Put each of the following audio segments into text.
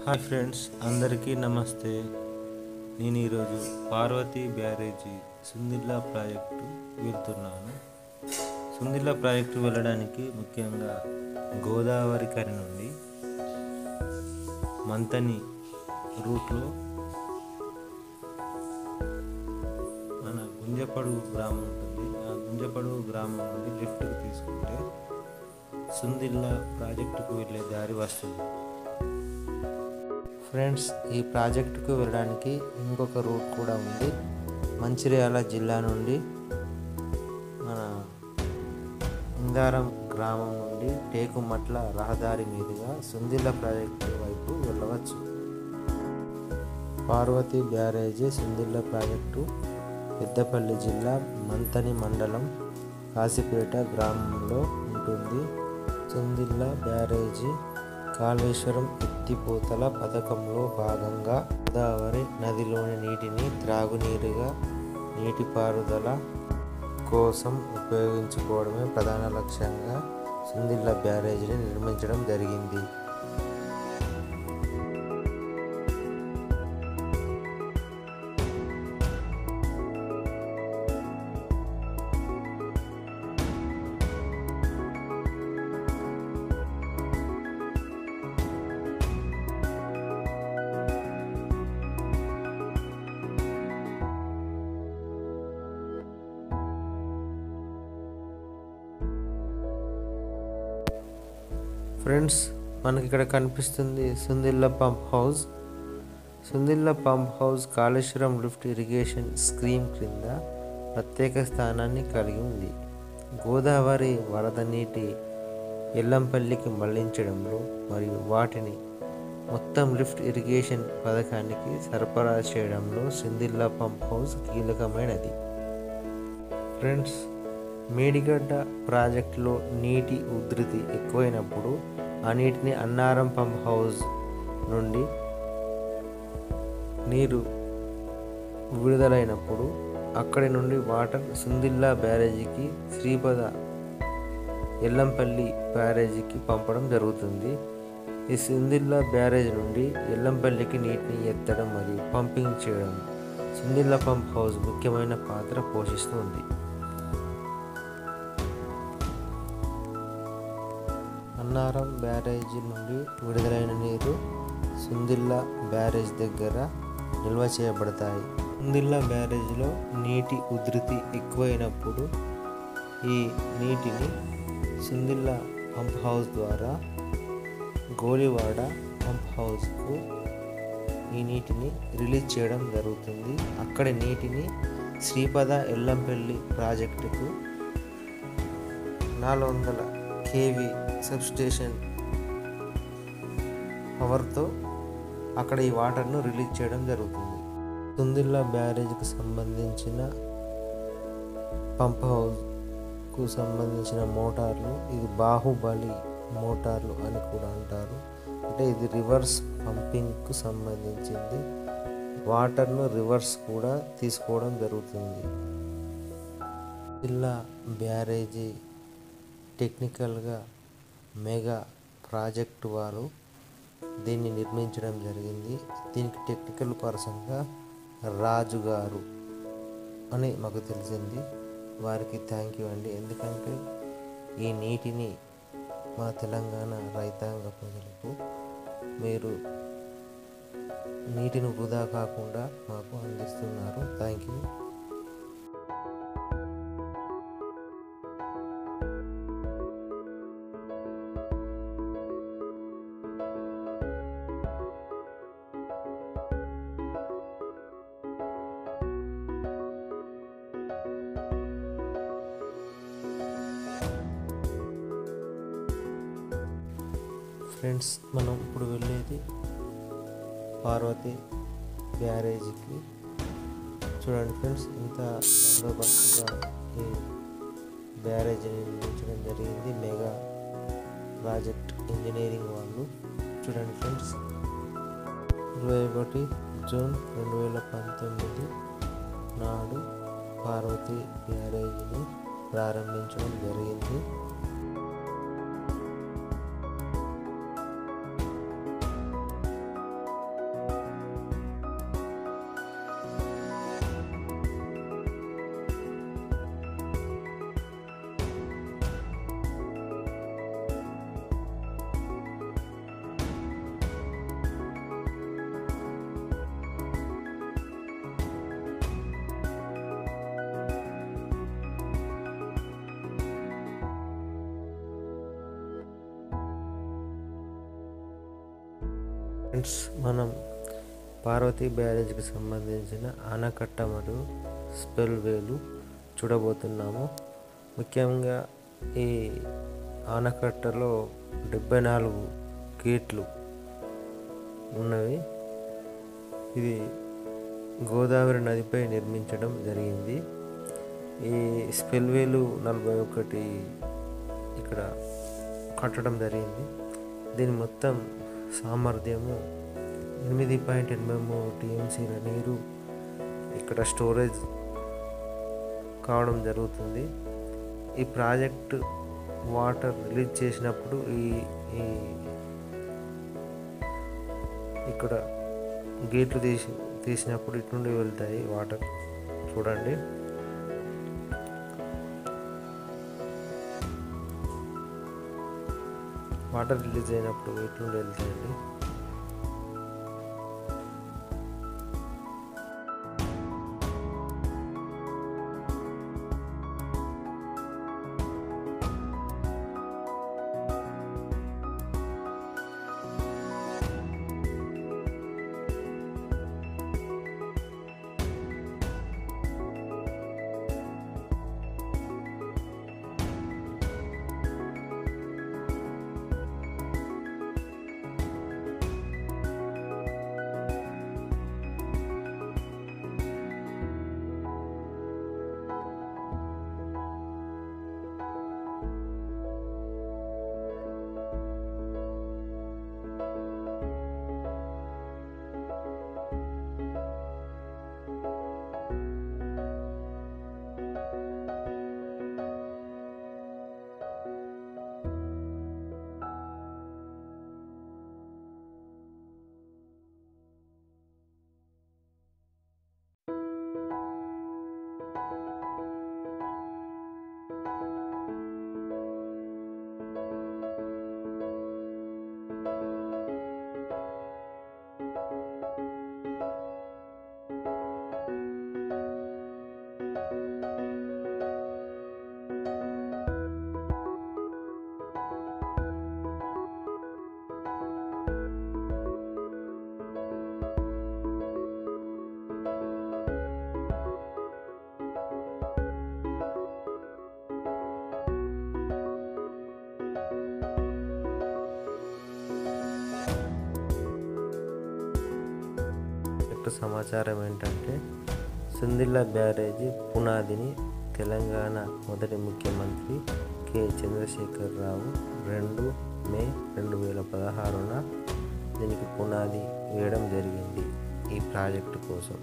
hi friends అందరికీ నమస్తే నేను ఈరోజు పార్వతీ బ్యారేజీ సుందిల్లా ప్రాజెక్టు వెళ్తున్నాను సుందిల్లా ప్రాజెక్టు వెళ్ళడానికి ముఖ్యంగా గోదావరి కరి నుండి మంతని రూట్లో మన గుంజపడుగు గ్రామం ఉంటుంది ఆ గుంజపడుగు గ్రామం నుండి లిఫ్ట్కి తీసుకుంటే సుందిల్లా ప్రాజెక్టుకు వెళ్ళే దారి వస్తుంది ఫ్రెండ్స్ ఈ ప్రాజెక్టుకు వెళ్ళడానికి ఇంకొక రూట్ కూడా ఉంది మంచిర్యాల జిల్లా నుండి మన ఇందారం గ్రామం నుండి టేకుమట్ల రహదారి మీదుగా సుందిల్ల ప్రాజెక్టు వైపు వెళ్ళవచ్చు పార్వతి బ్యారేజీ సుందిల్ల ప్రాజెక్టు పెద్దపల్లి జిల్లా మంతని మండలం కాశీపేట గ్రామంలో ఉంటుంది సుందిల్ల బ్యారేజీ కాళేశ్వరం ఎత్తిపోతల పథకంలో భాగంగా గోదావరి నదిలోని నీటిని త్రాగునీరుగా నీటిపారుదల కోసం ఉపయోగించుకోవడమే ప్రధాన లక్ష్యంగా సుందిల్ల బ్యారేజీని నిర్మించడం జరిగింది ఫ్రెండ్స్ మనకి ఇక్కడ కనిపిస్తుంది Sundilla pump house Sundilla pump house Kaleshwaram lift irrigation scheme క్రింద ప్రత్యేక స్థానాన్ని కలిగి ఉంది గోదావరి వరద నీటి ఎల్లంపల్లికి మళ్లించడంలో మరియు వాటిని మొత్తం లిఫ్ట్ ఇరిగేషన్ పథకానికి సరఫరా చేయడంలో సుందిల్ల పంప్ హౌస్ కీలకమైనది ఫ్రెండ్స్ మేడిగడ్డ ప్రాజెక్టులో నీటి ఉధృతి ఎక్కువైనప్పుడు ఆ నీటిని అన్నారం పంప్ హౌస్ నుండి నీరు విడుదలైనప్పుడు అక్కడి నుండి వాటర్ సుందిల్లా బ్యారేజీకి శ్రీపద ఎల్లంపల్లి బ్యారేజీకి పంపడం జరుగుతుంది ఈ సుందిల్లా బ్యారేజ్ నుండి ఎల్లంపల్లికి నీటిని ఎత్తడం మరియు పంపింగ్ చేయడం సుందిల్లా పంప్ హౌస్ ముఖ్యమైన పాత్ర పోషిస్తుంది అన్నారం బ్యారేజీ నుండి విడుదలైన నీరు సుందిల్లా బ్యారేజ్ దగ్గర నిల్వ చేయబడతాయి సుందిల్లా బ్యారేజ్లో నీటి ఉధృతి ఎక్కువైనప్పుడు ఈ నీటిని సుందిల్లా పంప్ హౌస్ ద్వారా గోలివాడ పంప్ హౌస్కు ఈ నీటిని రిలీజ్ చేయడం జరుగుతుంది అక్కడి నీటిని శ్రీపద ఎల్లంపల్లి ప్రాజెక్టుకు నాలుగు వందల కేవీ సబ్స్టేషన్ పవర్తో అక్కడ ఈ వాటర్ను రిలీజ్ చేయడం జరుగుతుంది తుందిల్లా బ్యారేజ్కి సంబంధించిన పంప్ హౌస్కు సంబంధించిన మోటార్లు ఇది బాహుబలి మోటార్లు అని కూడా అంటారు అంటే ఇది రివర్స్ పంపింగ్కు సంబంధించింది వాటర్ను రివర్స్ కూడా తీసుకోవడం జరుగుతుంది జిల్లా బ్యారేజీ టెక్నికల్గా మెగా ప్రాజెక్టు వారు దీన్ని నిర్మించడం జరిగింది దీనికి టెక్నికల్ పర్సన్గా రాజు గారు అని మాకు తెలిసింది వారికి థ్యాంక్ యూ అండి ఎందుకంటే ఈ నీటిని మా తెలంగాణ రైతాంగ ప్రజలకు మీరు నీటిని వృధా కాకుండా మాకు అందిస్తున్నారు థ్యాంక్ యూ ఫ్రెండ్స్ మనం ఇప్పుడు వెళ్ళేది పార్వతి బ్యారేజీకి చూడండి ఫ్రెండ్స్ ఇంత బందోబస్తుగా ఈ బ్యారేజీని నిర్మించడం జరిగింది మెగా ప్రాజెక్ట్ ఇంజనీరింగ్ వాళ్ళు చూడండి ఫ్రెండ్స్ ఇరవై ఒకటి జూన్ రెండు వేల పంతొమ్మిది నాడు పార్వతి బ్యారేజీని ప్రారంభించడం జరిగింది ఫ్రెండ్స్ మనం పార్వతీ బ్యారేజ్కి సంబంధించిన ఆనకట్ట మరియు స్పెల్ వేలు చూడబోతున్నాము ముఖ్యంగా ఈ ఆనకట్టలో డెబ్బై నాలుగు గేట్లు ఉన్నవి ఇది గోదావరి నదిపై నిర్మించడం జరిగింది ఈ స్పెల్వేలు నలభై ఒకటి ఇక్కడ కట్టడం జరిగింది దీని మొత్తం సామర్థ్యము ఎనిమిది పాయింట్ ఎనభై మూడు టీఎంసీల నీరు ఇక్కడ స్టోరేజ్ కావడం జరుగుతుంది ఈ ప్రాజెక్ట్ వాటర్ రిలీజ్ చేసినప్పుడు ఈ ఈ ఇక్కడ గేట్లు తీసి తీసినప్పుడు ఇటు నుండి వెళ్తాయి వాటర్ చూడండి వాటర్ రిలీజ్ అయినప్పుడు ఇటు నుండి వెళ్తాయండి కరెక్ట్ సమాచారం ఏంటంటే సుందిల్ల బ్యారేజీ పునాదిని తెలంగాణ మొదటి ముఖ్యమంత్రి కె చంద్రశేఖర్ రావు రెండు మే రెండు వేల పదహారున దీనికి పునాది వేయడం జరిగింది ఈ ప్రాజెక్టు కోసం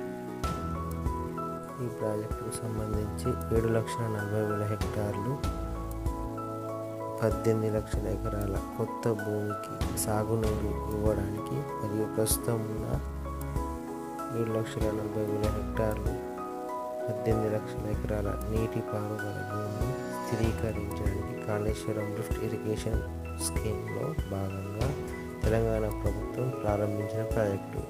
ఈ ప్రాజెక్టుకు సంబంధించి ఏడు లక్షల నలభై వేల హెక్టార్లు పద్దెనిమిది లక్షల ఎకరాల కొత్త భూమికి సాగునీరు ఇవ్వడానికి మరియు ప్రస్తుతం ఉన్న ఏడు లక్షల నలభై వేల హెక్టార్లు పద్దెనిమిది లక్షల ఎకరాల నీటి పారుదల భూమిని స్థిరీకరించడానికి కాళేశ్వరం లిఫ్ట్ ఇరిగేషన్ స్కీమ్లో భాగంగా తెలంగాణ ప్రభుత్వం ప్రారంభించిన ప్రాజెక్టు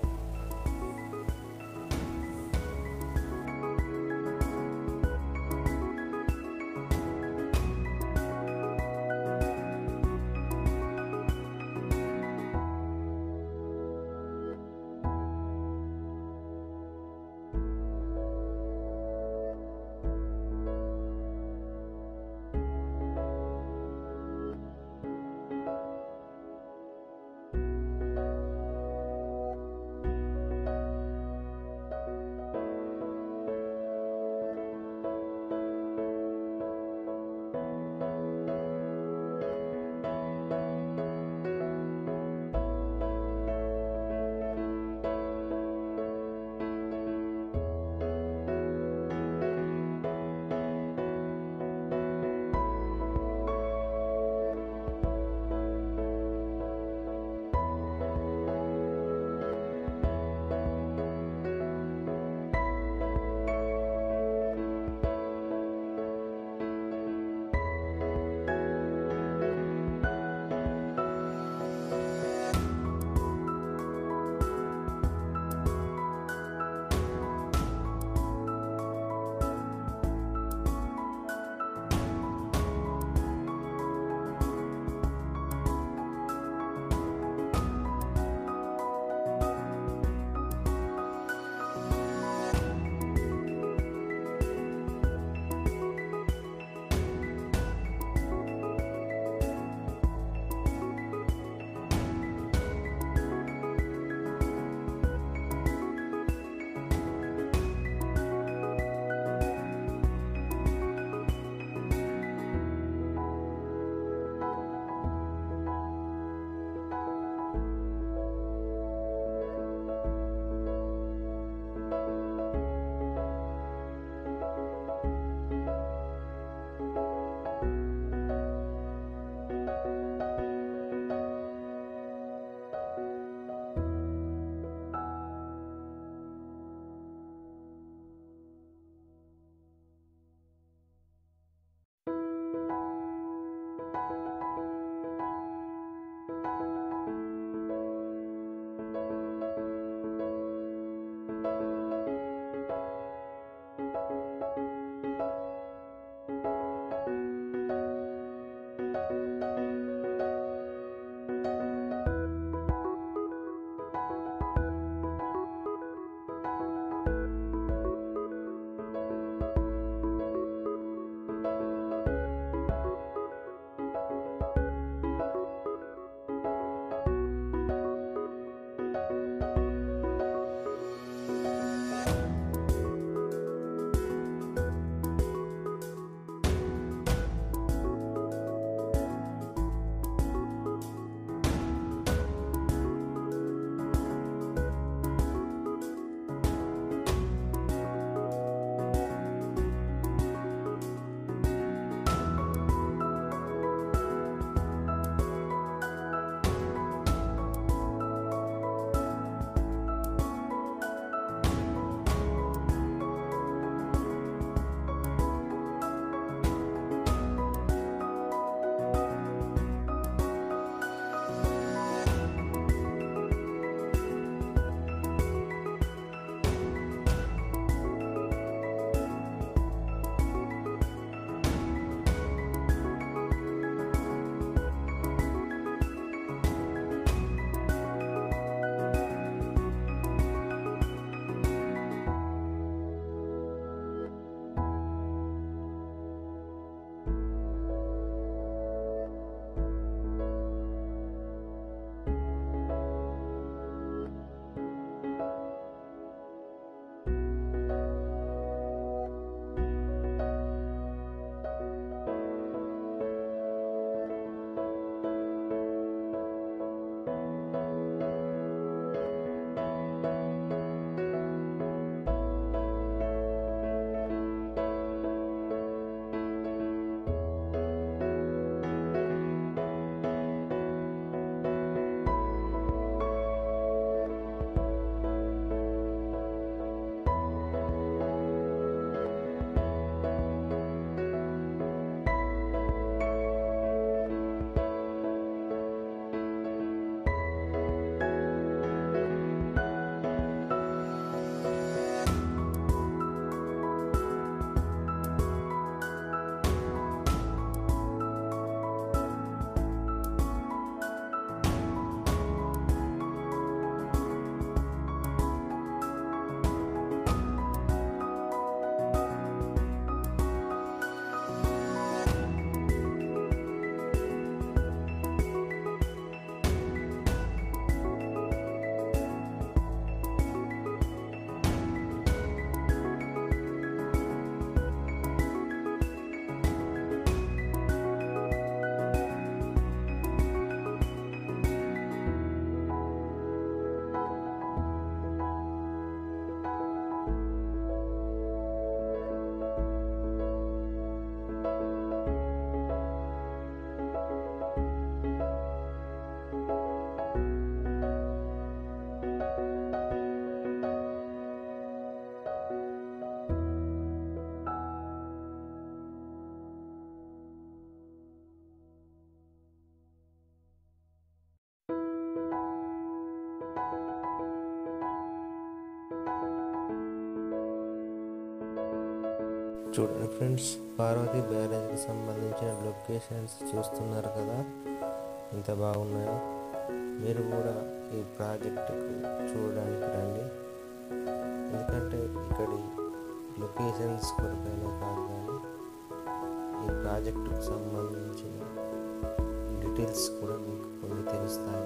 చూడండి ఫ్రెండ్స్ పార్వతి బ్యారేజ్కి సంబంధించిన లొకేషన్స్ చూస్తున్నారు కదా ఎంత బాగున్నాయో మీరు కూడా ఈ ప్రాజెక్టుకు చూడడానికి రండి ఎందుకంటే ఇక్కడి లొకేషన్స్ కొరకైనా కాదు కానీ ఈ ప్రాజెక్టుకు సంబంధించిన డీటెయిల్స్ కూడా మీకు కొన్ని తెలుస్తాయి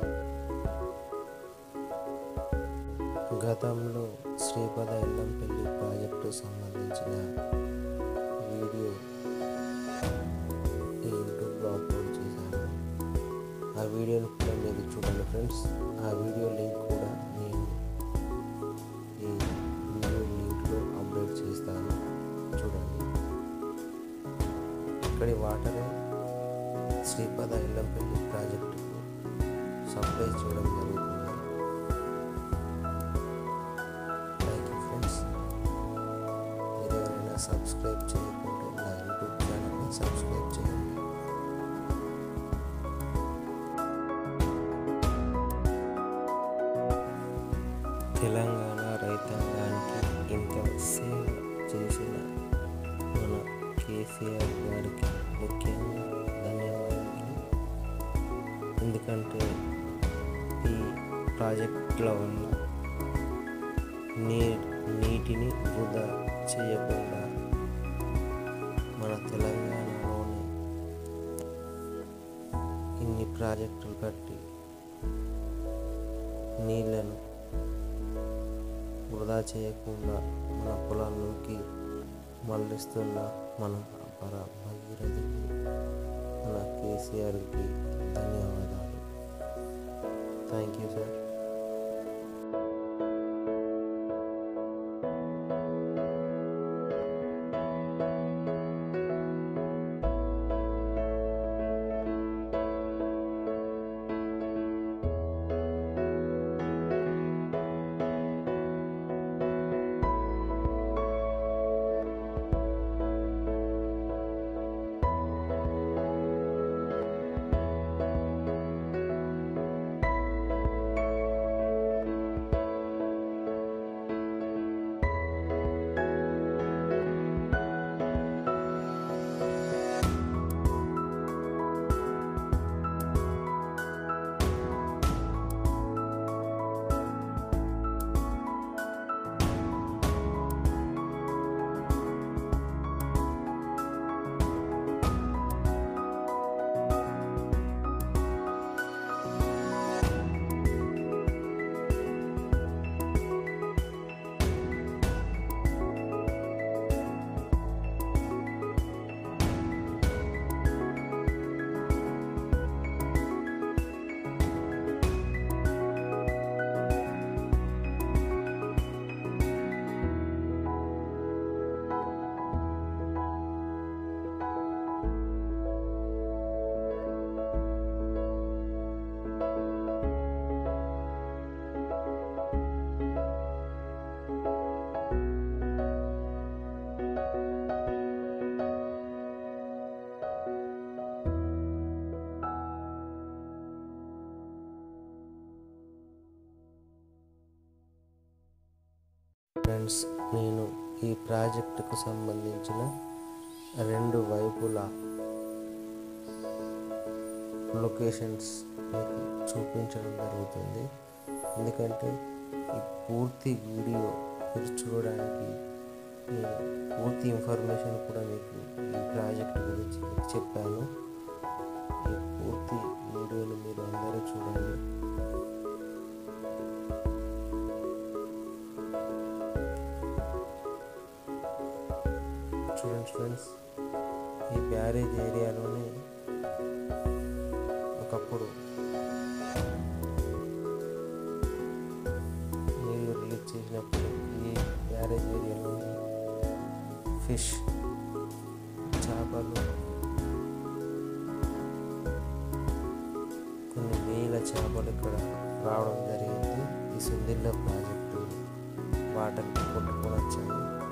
గతంలో శ్రీపద ఎల్లంపల్లి ప్రాజెక్టు సంబంధించిన వీడియో ఈ యూట్యూబ్లో అప్లోడ్ చేశాను ఆ వీడియోని కూడా మీరు చూడండి ఫ్రెండ్స్ ఆ వీడియో లింక్ కూడా నేను ఈ వీడియో లింక్లో అప్డేట్ చేస్తాను చూడండి ఇక్కడి వాటర్ శ్రీపద ఎల్లంపల్లి ప్రాజెక్టుకు సప్లై చేయడం జరుగుతుంది థ్యాంక్ యూ ఫ్రెండ్స్ మీరు ఎవరైనా సబ్స్క్రైబ్ చేయకుంటే నా యూట్యూబ్ ఛానల్ని సబ్స్క్రైబ్ చేయండి తెలంగాణ రైతాంగానికి ఇంత సేవ చేసిన మన కేసీఆర్ గారికి ముఖ్యంగా ధన్యవాదాలు ఎందుకంటే ఈ ప్రాజెక్టుల వల్ల నీ నీటిని వృధా చేయకుండా మన తెలంగాణలోని ఇన్ని ప్రాజెక్టులు కట్టి నీళ్లను వృధా చేయకుండా మన పొలాల్లోకి మళ్ళిస్తున్న మన పర భగీరథుడు మన కేసీఆర్కి ధన్యవాదాలు థ్యాంక్ యూ సార్ ఫ్రెండ్స్ నేను ఈ ప్రాజెక్టుకు సంబంధించిన రెండు వైపుల లొకేషన్స్ మీకు చూపించడం జరుగుతుంది ఎందుకంటే ఈ పూర్తి వీడియో మీరు చూడడానికి నేను పూర్తి ఇన్ఫర్మేషన్ కూడా మీకు ఈ ప్రాజెక్ట్ గురించి మీకు చెప్పాను ఈ పూర్తి వీడియోని మీరు అందరూ చూడండి చూడండి ఫ్రెండ్స్ ఈ బ్యారేజ్ ఏరియాలోనే ఒకప్పుడు నీళ్ళు రిలీజ్ చేసినప్పుడు ఈ బ్యారేజ్ ఏరియాలోనే ఫిష్ చేపలు కొన్ని వేల చేపలు ఇక్కడ రావడం జరిగింది ఈ సుందిల్ల ప్రాజెక్టు వాటర్కి కొట్టుకొని వచ్చాయి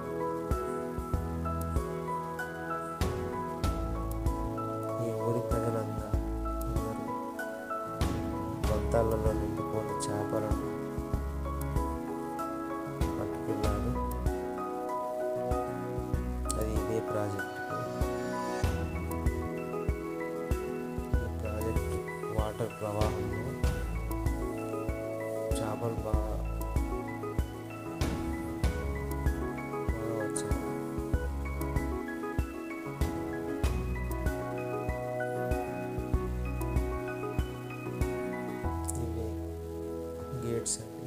ఈ ఊరి ప్రజలంతా అందరూ బత్తాలలో నిండుకొని చేపలను పట్టుకెళ్ళారు అది ఇదే ప్రా ప్రవాహంలో చేపలు బాగా బాగా వచ్చాయి ఇవి గేట్స్ అండి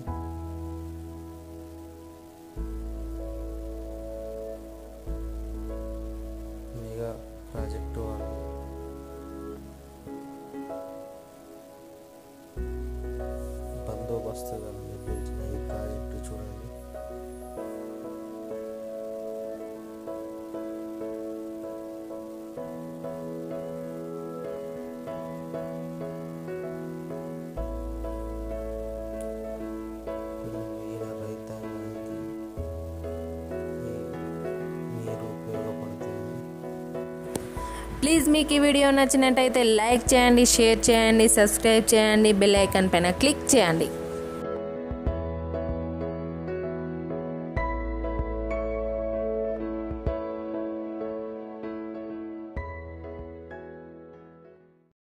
మెగా ప్రాజెక్టు వాళ్ళు బందోబస్తుగా నిర్మించిన ఈ ప్రాజెక్టు చూడండి ఈయన రైతాంగానికి ఈ నీరు ఉపయోగపడుతుంది ప్లీజ్ మీకు ఈ వీడియో నచ్చినట్టయితే లైక్ చేయండి షేర్ చేయండి సబ్స్క్రైబ్ చేయండి బెల్ ఐకాన్ పైన క్లిక్ చేయండి